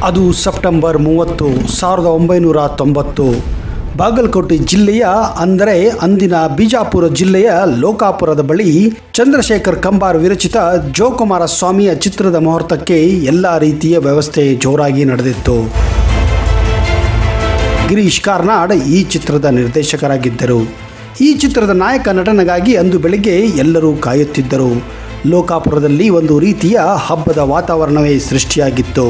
ಅದು ಸೆಪ್ಟೆಂಬರ್ ಮೂವತ್ತು ಸಾವಿರದ ಒಂಬೈನೂರ ತೊಂಬತ್ತು ಬಾಗಲಕೋಟೆ ಜಿಲ್ಲೆಯ ಅಂದರೆ ಅಂದಿನ ಬಿಜಾಪುರ ಜಿಲ್ಲೆಯ ಲೋಕಾಪುರದ ಬಳಿ ಚಂದ್ರಶೇಖರ್ ಕಂಬಾರ್ ವಿರಚಿತ ಜೋಕುಮಾರ ಸ್ವಾಮಿಯ ಚಿತ್ರದ ಮುಹೂರ್ತಕ್ಕೆ ಎಲ್ಲ ರೀತಿಯ ವ್ಯವಸ್ಥೆ ಜೋರಾಗಿ ನಡೆದಿತ್ತು ಗಿರೀಶ್ ಕಾರ್ನಾಡ್ ಈ ಚಿತ್ರದ ನಿರ್ದೇಶಕರಾಗಿದ್ದರು ಈ ಚಿತ್ರದ ನಾಯಕ ನಟನೆಗಾಗಿ ಅಂದು ಬೆಳಗ್ಗೆ ಎಲ್ಲರೂ ಕಾಯುತ್ತಿದ್ದರು ಲೋಕಾಪುರದಲ್ಲಿ ಒಂದು ರೀತಿಯ ಹಬ್ಬದ ವಾತಾವರಣವೇ ಸೃಷ್ಟಿಯಾಗಿತ್ತು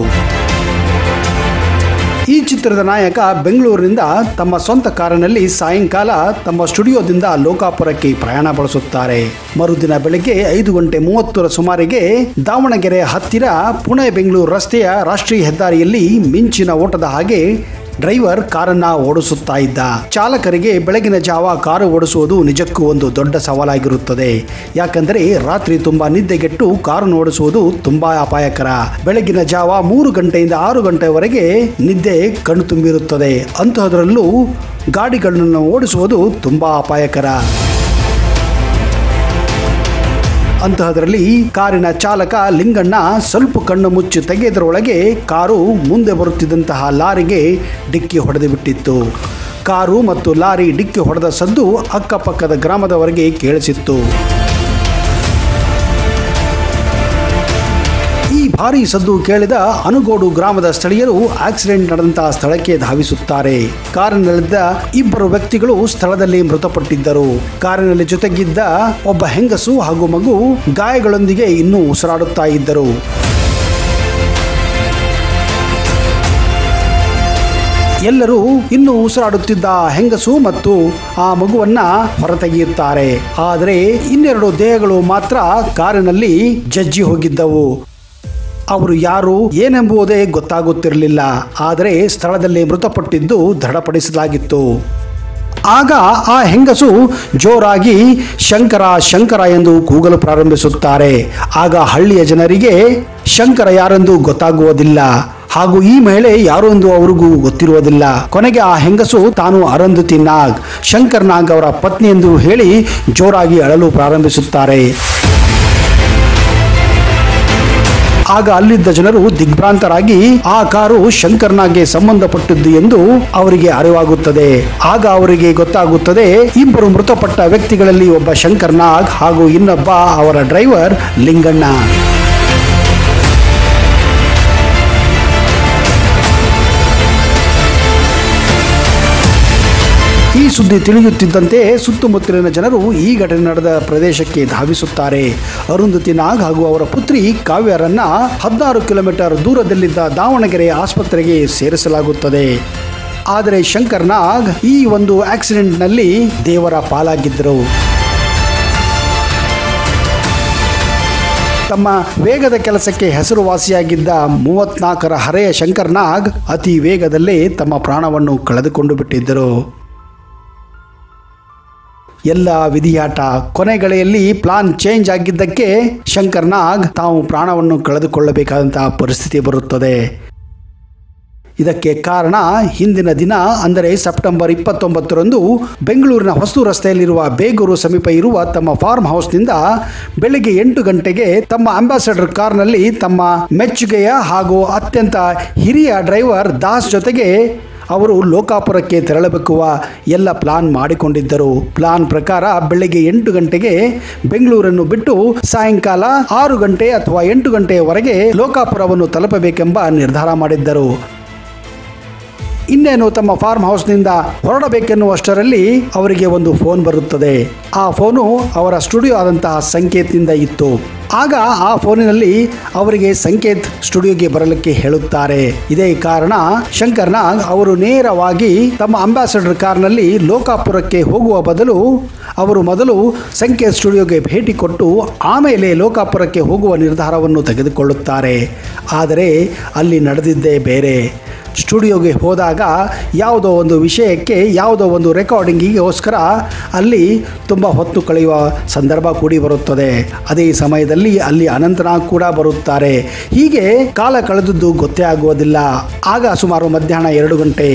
ಈ ಚಿತ್ರದ ನಾಯಕ ಬೆಂಗಳೂರಿನಿಂದ ತಮ್ಮ ಸ್ವಂತ ಕಾರಿನಲ್ಲಿ ಸಾಯಂಕಾಲ ತಮ್ಮ ಸ್ಟುಡಿಯೋದಿಂದ ಲೋಕಾಪುರಕ್ಕೆ ಪ್ರಯಾಣ ಬಳಸುತ್ತಾರೆ ಮರುದಿನ ಬೆಳಗ್ಗೆ ಐದು ಗಂಟೆ ಮೂವತ್ತರ ಸುಮಾರಿಗೆ ದಾವಣಗೆರೆ ಹತ್ತಿರ ಪುಣೆ ಬೆಂಗಳೂರು ರಸ್ತೆಯ ರಾಷ್ಟ್ರೀಯ ಹೆದ್ದಾರಿಯಲ್ಲಿ ಮಿಂಚಿನ ಓಟದ ಹಾಗೆ ಡ್ರೈವರ್ ಕಾರನ್ನ ಓಡಿಸುತ್ತಾ ಇದ್ದ ಚಾಲಕರಿಗೆ ಬೆಳಗಿನ ಜಾವ ಕಾರು ಓಡಿಸುವುದು ನಿಜಕ್ಕೂ ಒಂದು ದೊಡ್ಡ ಸವಾಲಾಗಿರುತ್ತದೆ ಯಾಕಂದರೆ ರಾತ್ರಿ ತುಂಬಾ ನಿದ್ದೆಗೆಟ್ಟು ಕಾರು ಓಡಿಸುವುದು ತುಂಬಾ ಅಪಾಯಕರ ಬೆಳಗಿನ ಜಾವ ಮೂರು ಗಂಟೆಯಿಂದ ಆರು ಗಂಟೆವರೆಗೆ ನಿದ್ದೆ ಕಣ್ಣು ತುಂಬಿರುತ್ತದೆ ಅಂತಹದರಲ್ಲೂ ಗಾಡಿಗಳನ್ನು ಓಡಿಸುವುದು ತುಂಬಾ ಅಪಾಯಕರ ಅಂತಹದರಲ್ಲಿ ಕಾರಿನ ಚಾಲಕ ಲಿಂಗಣ್ಣ ಸ್ವಲ್ಪ ಕಣ್ಣು ಮುಚ್ಚಿ ತೆಗೆದರೊಳಗೆ ಕಾರು ಮುಂದೆ ಬರುತ್ತಿದ್ದಂತಹ ಲಾರಿಗೆ ಡಿಕ್ಕಿ ಹೊಡೆದು ಬಿಟ್ಟಿತ್ತು ಕಾರು ಮತ್ತು ಲಾರಿ ಡಿಕ್ಕಿ ಹೊಡೆದ ಸದ್ದು ಅಕ್ಕಪಕ್ಕದ ಗ್ರಾಮದವರೆಗೆ ಕೇಳಿಸಿತ್ತು ಈ ಭಾರಿ ಸದ್ದು ಕೇಳಿದ ಅನುಗೋಡು ಗ್ರಾಮದ ಸ್ಥಳೀಯರು ಆಕ್ಸಿಡೆಂಟ್ ನಡೆದಂತಹ ಸ್ಥಳಕ್ಕೆ ಧಾವಿಸುತ್ತಾರೆ ಕಾರಿನಲ್ಲಿದ್ದ ಇಬ್ಬರು ವ್ಯಕ್ತಿಗಳು ಸ್ಥಳದಲ್ಲಿ ಮೃತಪಟ್ಟಿದ್ದರು ಕಾರಿನಲ್ಲಿ ಜೊತೆಗಿದ್ದ ಒಬ್ಬ ಹೆಂಗಸು ಹಾಗೂ ಮಗು ಗಾಯಗಳೊಂದಿಗೆ ಇನ್ನೂ ಉಸಿರಾಡುತ್ತಾ ಇದ್ದರು ಎಲ್ಲರೂ ಇನ್ನೂ ಉಸಿರಾಡುತ್ತಿದ್ದ ಹೆಂಗಸು ಮತ್ತು ಆ ಮಗುವನ್ನ ಹೊರತೆಗೆಯುತ್ತಾರೆ ಆದರೆ ಇನ್ನೆರಡು ದೇಹಗಳು ಮಾತ್ರ ಕಾರಿನಲ್ಲಿ ಜಜ್ಜಿ ಹೋಗಿದ್ದವು ಅವರು ಯಾರು ಏನೆಂಬುದೇ ಗೊತ್ತಾಗುತ್ತಿರಲಿಲ್ಲ ಆದರೆ ಸ್ಥಳದಲ್ಲಿ ಮೃತಪಟ್ಟಿದ್ದು ದೃಢಪಡಿಸಲಾಗಿತ್ತು ಆಗ ಆ ಹೆಂಗಸು ಜೋರಾಗಿ ಶಂಕರ ಶಂಕರ ಎಂದು ಕೂಗಲು ಪ್ರಾರಂಭಿಸುತ್ತಾರೆ ಆಗ ಹಳ್ಳಿಯ ಜನರಿಗೆ ಶಂಕರ ಯಾರೆಂದು ಗೊತ್ತಾಗುವುದಿಲ್ಲ ಹಾಗೂ ಈ ಮಹಿಳೆ ಯಾರು ಎಂದು ಅವರಿಗೂ ಗೊತ್ತಿರುವುದಿಲ್ಲ ಕೊನೆಗೆ ಆ ಹೆಂಗಸು ತಾನು ಅರಂಧತಿ ನಾಗ್ ಶಂಕರ್ ನಾಗ್ ಅವರ ಪತ್ನಿ ಎಂದು ಹೇಳಿ ಜೋರಾಗಿ ಅಳಲು ಪ್ರಾರಂಭಿಸುತ್ತಾರೆ ಆಗ ಅಲ್ಲಿದ್ದ ಜನರು ದಿಗ್ಭ್ರಾಂತರಾಗಿ ಆ ಕಾರು ಶಂಕರ್ನಾಗ್ಗೆ ಸಂಬಂಧಪಟ್ಟಿದ್ದು ಎಂದು ಅವರಿಗೆ ಅರಿವಾಗುತ್ತದೆ ಆಗ ಅವರಿಗೆ ಗೊತ್ತಾಗುತ್ತದೆ ಇಬ್ಬರು ಮೃತಪಟ್ಟ ವ್ಯಕ್ತಿಗಳಲ್ಲಿ ಒಬ್ಬ ಶಂಕರ್ನಾಗ್ ಹಾಗೂ ಇನ್ನೊಬ್ಬ ಅವರ ಡ್ರೈವರ್ ಲಿಂಗಣ್ಣ ಈ ಸುದ್ದಿ ತಿಳಿಯುತ್ತಿದ್ದಂತೆ ಸುತ್ತಮುತ್ತಲಿನ ಜನರು ಈ ಘಟನೆ ನಡೆದ ಪ್ರದೇಶಕ್ಕೆ ಧಾವಿಸುತ್ತಾರೆ ಅರುಂಧತಿ ನಾಗ್ ಹಾಗೂ ಅವರ ಪುತ್ರಿ ಕಾವ್ಯರನ್ನ ಹದಿನಾರು ಕಿಲೋಮೀಟರ್ ದೂರದಲ್ಲಿದ್ದ ದಾವಣಗೆರೆ ಆಸ್ಪತ್ರೆಗೆ ಸೇರಿಸಲಾಗುತ್ತದೆ ಆದರೆ ಶಂಕರ್ ನಾಗ್ ಈ ಒಂದು ಆಕ್ಸಿಡೆಂಟ್ನಲ್ಲಿ ದೇವರ ಪಾಲಾಗಿದ್ದರು ತಮ್ಮ ವೇಗದ ಕೆಲಸಕ್ಕೆ ಹೆಸರುವಾಸಿಯಾಗಿದ್ದ ಮೂವತ್ನಾಲ್ಕರ ಹರೆಯ ಶಂಕರ್ ನಾಗ್ ಅತಿ ವೇಗದಲ್ಲೇ ತಮ್ಮ ಪ್ರಾಣವನ್ನು ಕಳೆದುಕೊಂಡು ಬಿಟ್ಟಿದ್ದರು ಎಲ್ಲ ವಿಧಿಯಾಟ ಕೊನೆಗಳೆಯಲ್ಲಿ ಪ್ಲಾನ್ ಚೇಂಜ್ ಆಗಿದ್ದಕ್ಕೆ ಶಂಕರ್ ನಾಗ್ ತಾವು ಪ್ರಾಣವನ್ನು ಕಳೆದುಕೊಳ್ಳಬೇಕಾದಂತಹ ಪರಿಸ್ಥಿತಿ ಬರುತ್ತದೆ ಇದಕ್ಕೆ ಕಾರಣ ಹಿಂದಿನ ದಿನ ಅಂದರೆ ಸೆಪ್ಟೆಂಬರ್ ಇಪ್ಪತ್ತೊಂಬತ್ತರಂದು ಬೆಂಗಳೂರಿನ ಹೊಸು ರಸ್ತೆಯಲ್ಲಿರುವ ಬೇಗೂರು ಸಮೀಪ ಇರುವ ತಮ್ಮ ಫಾರ್ಮ್ ಹೌಸ್ನಿಂದ ಬೆಳಗ್ಗೆ ಎಂಟು ಗಂಟೆಗೆ ತಮ್ಮ ಅಂಬಾಸಡರ್ ಕಾರ್ನಲ್ಲಿ ತಮ್ಮ ಮೆಚ್ಚುಗೆಯ ಹಾಗೂ ಅತ್ಯಂತ ಹಿರಿಯ ಡ್ರೈವರ್ ದಾಸ್ ಜೊತೆಗೆ ಅವರು ಲೋಕಾಪುರಕ್ಕೆ ತೆರಳಬೇಕುವ ಎಲ್ಲ ಪ್ಲಾನ್ ಮಾಡಿಕೊಂಡಿದ್ದರು ಪ್ಲಾನ್ ಪ್ರಕಾರ ಬೆಳಗ್ಗೆ ಎಂಟು ಗಂಟೆಗೆ ಬೆಂಗಳೂರನ್ನು ಬಿಟ್ಟು ಸಾಯಂಕಾಲ ಆರು ಗಂಟೆ ಅಥವಾ ಎಂಟು ಗಂಟೆಯವರೆಗೆ ಲೋಕಾಪುರವನ್ನು ತಲುಪಬೇಕೆಂಬ ನಿರ್ಧಾರ ಮಾಡಿದ್ದರು ಇನ್ನೇನು ತಮ್ಮ ಫಾರ್ಮ್ ಹೌಸ್ನಿಂದ ಹೊರಡಬೇಕೆನ್ನುವಷ್ಟರಲ್ಲಿ ಅವರಿಗೆ ಒಂದು ಫೋನ್ ಬರುತ್ತದೆ ಆ ಫೋನು ಅವರ ಸ್ಟುಡಿಯೋ ಆದಂತಹ ಸಂಕೇತ್ನಿಂದ ಇತ್ತು ಆಗ ಆ ಫೋನಿನಲ್ಲಿ ಅವರಿಗೆ ಸಂಕೇತ್ ಸ್ಟುಡಿಯೋಗೆ ಬರಲಿಕ್ಕೆ ಹೇಳುತ್ತಾರೆ ಇದೇ ಕಾರಣ ಶಂಕರ್ ನಾಗ್ ಅವರು ನೇರವಾಗಿ ತಮ್ಮ ಅಂಬಾಸಡರ್ ಕಾರ್ನಲ್ಲಿ ಲೋಕಾಪುರಕ್ಕೆ ಹೋಗುವ ಬದಲು ಅವರು ಮೊದಲು ಸಂಕೇತ್ ಸ್ಟುಡಿಯೋಗೆ ಭೇಟಿ ಕೊಟ್ಟು ಆಮೇಲೆ ಲೋಕಾಪುರಕ್ಕೆ ಹೋಗುವ ನಿರ್ಧಾರವನ್ನು ತೆಗೆದುಕೊಳ್ಳುತ್ತಾರೆ ಆದರೆ ಅಲ್ಲಿ ನಡೆದಿದ್ದೇ ಬೇರೆ ಸ್ಟುಡಿಯೋಗೆ ಹೋದಾಗ ಯಾವುದೋ ಒಂದು ವಿಷಯಕ್ಕೆ ಯಾವುದೋ ಒಂದು ರೆಕಾರ್ಡಿಂಗಿಗೋಸ್ಕರ ಅಲ್ಲಿ ತುಂಬ ಹೊತ್ತು ಕಳೆಯುವ ಸಂದರ್ಭ ಕೂಡಿ ಬರುತ್ತದೆ ಅದೇ ಸಮಯದಲ್ಲಿ ಅಲ್ಲಿ ಅನಂತನಾಗ್ ಕೂಡ ಬರುತ್ತಾರೆ ಹೀಗೆ ಕಾಲ ಕಳೆದದ್ದು ಗೊತ್ತೇ ಆಗುವುದಿಲ್ಲ ಆಗ ಸುಮಾರು ಮಧ್ಯಾಹ್ನ ಎರಡು ಗಂಟೆ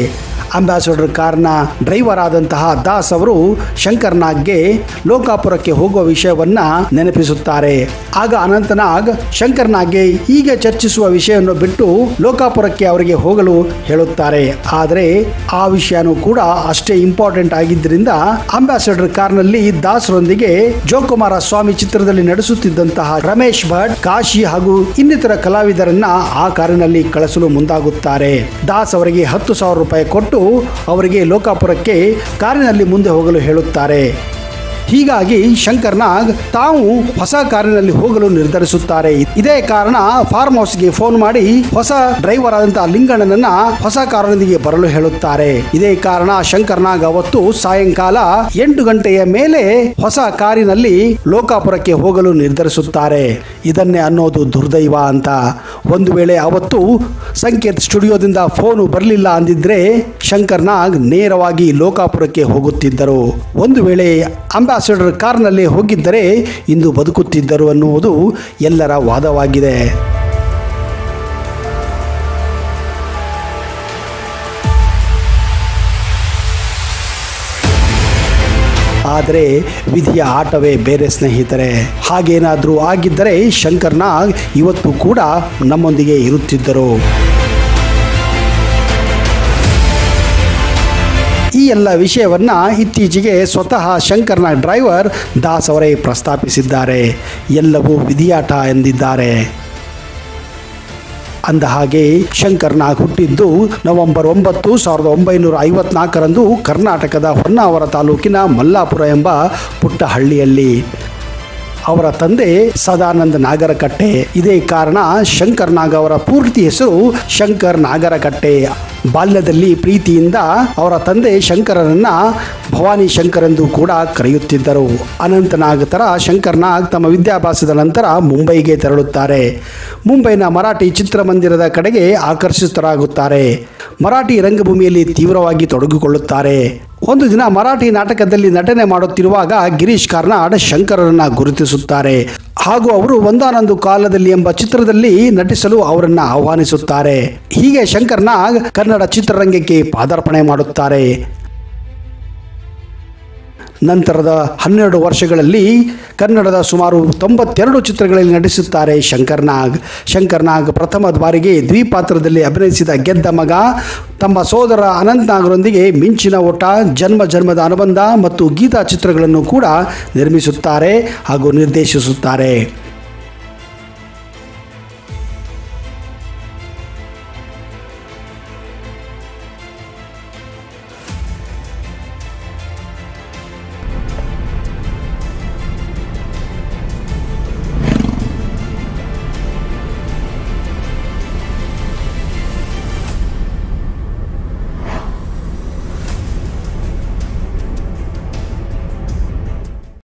ಅಂಬಾಸಿಡರ್ ಕಾರ್ನ ಡ್ರೈವರ್ ಆದಂತಹ ದಾಸ್ ಅವರು ಶಂಕರ್ ನಾಗ್ಗೆ ಲೋಕಾಪುರಕ್ಕೆ ಹೋಗುವ ವಿಷಯವನ್ನ ನೆನಪಿಸುತ್ತಾರೆ ಆಗ ಅನಂತನಾಗ್ ಶಂಕರ್ ನಾಗ್ಗೆ ಹೀಗೆ ಚರ್ಚಿಸುವ ವಿಷಯವನ್ನು ಬಿಟ್ಟು ಲೋಕಾಪುರಕ್ಕೆ ಅವರಿಗೆ ಹೋಗಲು ಹೇಳುತ್ತಾರೆ ಆದರೆ ಆ ವಿಷಯನೂ ಕೂಡ ಅಷ್ಟೇ ಇಂಪಾರ್ಟೆಂಟ್ ಆಗಿದ್ದರಿಂದ ಅಂಬಾಸಿಡರ್ ಕಾರ್ನಲ್ಲಿ ದಾಸರೊಂದಿಗೆ ಜೋಕುಮಾರ ಸ್ವಾಮಿ ಚಿತ್ರದಲ್ಲಿ ನಡೆಸುತ್ತಿದ್ದಂತಹ ರಮೇಶ್ ಭಟ್ ಕಾಶಿ ಹಾಗೂ ಇನ್ನಿತರ ಕಲಾವಿದರನ್ನ ಆ ಕಾರಿನಲ್ಲಿ ಕಳಿಸಲು ಮುಂದಾಗುತ್ತಾರೆ ದಾಸ್ ಅವರಿಗೆ ಹತ್ತು ಸಾವಿರ ರೂಪಾಯಿ ಕೊಟ್ಟು ಅವರಿಗೆ ಲೋಕಾಪುರಕ್ಕೆ ಕಾರಿನಲ್ಲಿ ಮುಂದೆ ಹೋಗಲು ಹೇಳುತ್ತಾರೆ ಹೀಗಾಗಿ ಶಂಕರ್ನಾಗ್ ತಾವು ಹೊಸ ಕಾರಿನಲ್ಲಿ ಹೋಗಲು ನಿರ್ಧರಿಸುತ್ತಾರೆ ಇದೇ ಕಾರಣ ಫಾರ್ಮ್ ಹೌಸ್ಗೆ ಫೋನ್ ಮಾಡಿ ಹೊಸ ಡ್ರೈವರ್ ಆದಂತಹ ಲಿಂಗಣ್ಣನನ್ನ ಹೊಸ ಕಾರಿನೊಂದಿಗೆ ಬರಲು ಹೇಳುತ್ತಾರೆ ಇದೇ ಕಾರಣ ಶಂಕರ್ನಾಗ್ ಅವತ್ತು ಸಾಯಂಕಾಲ ಎಂಟು ಗಂಟೆಯ ಮೇಲೆ ಹೊಸ ಕಾರಿನಲ್ಲಿ ಲೋಕಾಪುರಕ್ಕೆ ಹೋಗಲು ನಿರ್ಧರಿಸುತ್ತಾರೆ ಇದನ್ನೇ ಅನ್ನೋದು ದುರ್ದೈವ ಅಂತ ಒಂದು ವೇಳೆ ಅವತ್ತು ಸಂಕೇತ್ ಸ್ಟುಡಿಯೋದಿಂದ ಫೋನು ಬರಲಿಲ್ಲ ಅಂದಿದ್ರೆ ಶಂಕರ್ನಾಗ್ ನೇರವಾಗಿ ಲೋಕಾಪುರಕ್ಕೆ ಹೋಗುತ್ತಿದ್ದರು ಒಂದು ವೇಳೆ ಅಂಬಾಸಿಡರ್ ಕಾರ್ನಲ್ಲಿ ಹೋಗಿದ್ದರೆ ಇಂದು ಬದುಕುತ್ತಿದ್ದರು ಅನ್ನುವುದು ಎಲ್ಲರ ವಾದವಾಗಿದೆ ಆದರೆ ವಿಧಿಯ ಆಟವೇ ಬೇರೆ ಸ್ನೇಹಿತರೆ ಹಾಗೇನಾದರೂ ಆಗಿದ್ದರೆ ಶಂಕರ್ನಾಗ್ ಇವತ್ತು ಕೂಡ ನಮ್ಮೊಂದಿಗೆ ಇರುತ್ತಿದ್ದರು ಈ ಎಲ್ಲ ವಿಷಯವನ್ನ ಇತ್ತೀಚೆಗೆ ಸ್ವತಃ ಶಂಕರ್ನ ಡ್ರೈವರ್ ದಾಸ್ ಅವರೇ ಪ್ರಸ್ತಾಪಿಸಿದ್ದಾರೆ ಎಲ್ಲವೂ ವಿಧಿಯಾಟ ಎಂದಿದ್ದಾರೆ ಅಂದ ಹಾಗೆ ಶಂಕರ್ನಾಗ್ ಹುಟ್ಟಿದ್ದು ನವೆಂಬರ್ ಒಂಬತ್ತು ಸಾವಿರದ ಒಂಬೈನೂರ ಐವತ್ನಾಲ್ಕರಂದು ಕರ್ನಾಟಕದ ಹೊನ್ನಾವರ ತಾಲೂಕಿನ ಮಲ್ಲಾಪುರ ಎಂಬ ಪುಟ್ಟ ಹಳ್ಳಿಯಲ್ಲಿ ಅವರ ತಂದೆ ಸದಾನಂದ ನಾಗರಕಟ್ಟೆ ಇದೇ ಕಾರಣ ಶಂಕರ್ ನಾಗ್ ಅವರ ಪೂರ್ತಿ ಹೆಸರು ಶಂಕರ್ ನಾಗರಕಟ್ಟೆ ಬಾಲ್ಯದಲ್ಲಿ ಪ್ರೀತಿಯಿಂದ ಅವರ ತಂದೆ ಶಂಕರನನ್ನ ಭವಾನಿ ಶಂಕರ್ ಎಂದು ಕೂಡ ಕರೆಯುತ್ತಿದ್ದರು ಅನಂತನಾಗ್ ತರ ಶಂಕರ್ ನಾಗ್ ತಮ್ಮ ವಿದ್ಯಾಭ್ಯಾಸದ ನಂತರ ಮುಂಬೈಗೆ ತೆರಳುತ್ತಾರೆ ಮುಂಬೈನ ಮರಾಠಿ ಚಿತ್ರಮಂದಿರದ ಕಡೆಗೆ ಆಕರ್ಷಿತರಾಗುತ್ತಾರೆ ಮರಾಠಿ ರಂಗಭೂಮಿಯಲ್ಲಿ ತೀವ್ರವಾಗಿ ತೊಡಗಿಕೊಳ್ಳುತ್ತಾರೆ ಒಂದು ದಿನ ಮರಾಠಿ ನಾಟಕದಲ್ಲಿ ನಟನೆ ಮಾಡುತ್ತಿರುವಾಗ ಗಿರೀಶ್ ಕಾರ್ನಾಡ್ ಶಂಕರರನ್ನ ಗುರುತಿಸುತ್ತಾರೆ ಹಾಗೂ ಅವರು ಒಂದಾನೊಂದು ಕಾಲದಲ್ಲಿ ಎಂಬ ಚಿತ್ರದಲ್ಲಿ ನಟಿಸಲು ಅವರನ್ನ ಆಹ್ವಾನಿಸುತ್ತಾರೆ ಹೀಗೆ ಶಂಕರ್ ನಾಗ್ ಕನ್ನಡ ಚಿತ್ರರಂಗಕ್ಕೆ ಪಾದಾರ್ಪಣೆ ಮಾಡುತ್ತಾರೆ ನಂತರದ ಹನ್ನೆರಡು ವರ್ಷಗಳಲ್ಲಿ ಕನ್ನಡದ ಸುಮಾರು ತೊಂಬತ್ತೆರಡು ಚಿತ್ರಗಳಲ್ಲಿ ನಟಿಸುತ್ತಾರೆ ಶಂಕರ್ ನಾಗ್ ಶಂಕರ್ ನಾಗ್ ಪ್ರಥಮ ಬಾರಿಗೆ ದ್ವಿಪಾತ್ರದಲ್ಲಿ ಅಭಿನಯಿಸಿದ ಗೆದ್ದ ಮಗ ತಮ್ಮ ಸೋದರ ಅನಂತ್ ನಾಗ್ರೊಂದಿಗೆ ಮಿಂಚಿನ ಓಟ ಜನ್ಮ ಜನ್ಮದ ಅನುಬಂಧ ಮತ್ತು ಗೀತಾ ಚಿತ್ರಗಳನ್ನು ಕೂಡ ನಿರ್ಮಿಸುತ್ತಾರೆ ಹಾಗೂ ನಿರ್ದೇಶಿಸುತ್ತಾರೆ